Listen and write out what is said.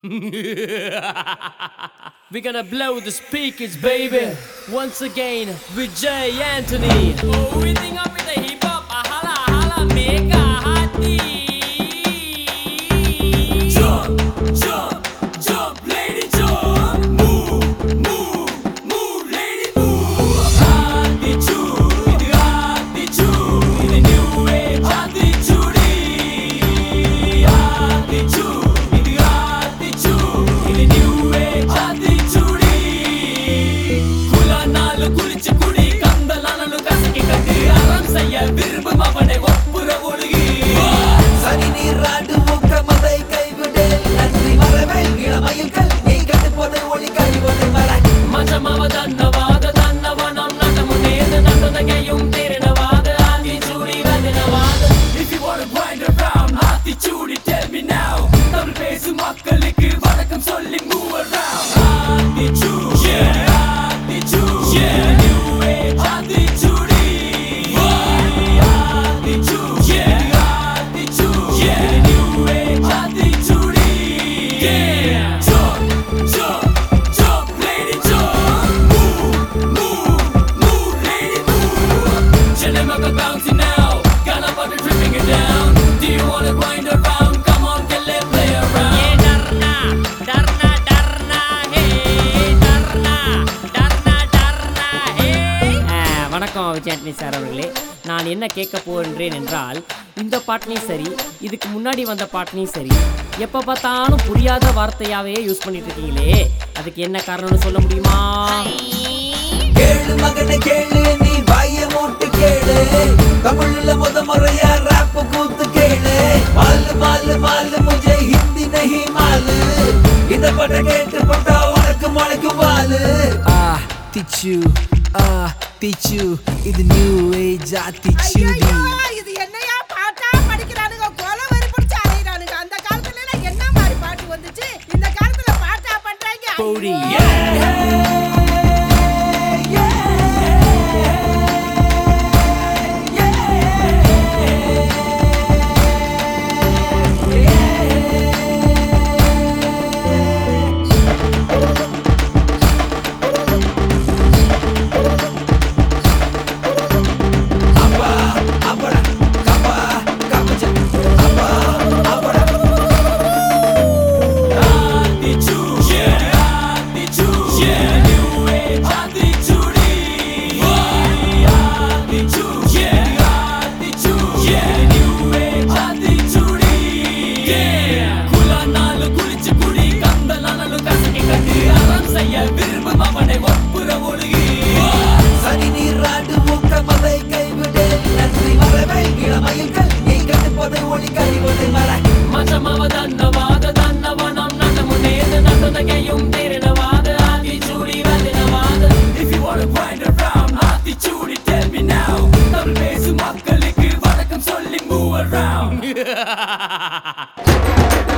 We're gonna blow the speakers, baby. Once again with Jay Anthony. Oh, we think up with the hip hop. Ah, holla, holla, make a hearty. Jump, jump, jump, lady, jump. Move, move, move, lady, move. Attitude, இது attitude. இது new age attitude. Attitude, இது attitude. இது new age attitude. குலானாலு குளிச்சு குடி கந்தலானலு கசக்கி கட்டு அறம் செய்ய விரும்பும் அவனை ஒப்புற ஒழுகி சனி நீராடு ஊக்க மதை கைவிடு நன்றி மரவேல் இளமயில்கள் நீ கட்டுப்பதை ஒளி கழிவதை மர மஜமவ தன்னவாத தன்னவனம் நடமுனேது நடந்தகையும் திரணவாத Aathichoodi வதனவாத If you wanna grind around Aathichoodi tell me now Tamil பேசும் மக்களுக்கு வணக்கம் சொல்லி move around Aathichoodi yeah Aathichoodi yeah new age Aathichoodi Aathichoodi yeah Aathichoodi yeah new age Aathichoodi yeah jump jump jump lady jump move move move lady move Chilling bouncy now got a bucket tripping it down do you wanna grind around come on get let play around yeah darna darna darna hey darna darna darna hey வணக்கம் Vijayandi sir அவர்களே நான் என்ன கேட்க போகின்றேன் என்றால் இந்த பாட்டிலையும் சரி இதுக்கு முன்னாடி வந்த பாட்டிலையும் சரி எப்போ பார்த்தாலும் புரியாத வார்த்தையாவே யூஸ் பண்ணிட்டு இருக்கீங்களே அதுக்கு என்ன காரணம்னு சொல்ல முடியுமா கேளு மகனை கேளு நீ வாய மூட்டு கேளு தமிழ்ல முத முறையா ராப் கூத்து கேளு மாலு மாலு மாலு முझे हिंदी नहीं मालू இத பட கேட்டு போட்டா உனக்கு முளைக்கும் வாலு ஆ திச்சு ஆ திச்சு இது நியூ ஏஜ் ஆத்திச்சுடி ஐயையோ, இது என்னையா பாட்டா படிக்கிறானுங்க கொலை வெறி பிடிச்சு அலையிறானுங்க அந்த காலத்துல எல்லாம் என்ன மாதிரி பாட்டு வந்துச்சு இந்த காலத்துல பாட்டா பண்றாங்க Booty, ஐயோ. attitude, yeah, attitude, yeah, new age attitude, attitude, yeah, attitude, yeah, new age attitude, yeah. குலானாலு குளிச்சு குடி கந்தலானலு கசக்கி கட்டு அறம் செய்ய விரும்பும் அவனை ஒப்புற ஒழுகி சனி நீராடு ஊக்க மதை கைவிடு நன்றி மரவேல் இளமயில்கள் நீ கட்டுப்பதை ஒளி கழிவதை மர மஜமவ தன்னவாத தன்னவனம் நடமுனேது நடந்தகையும் திரணவாத Aathichoodi வதனவாத If you wanna grind around Aathichoodi tell me now Tamil பேசும் மக்களுக்கு வணக்கம் சொல்லி move around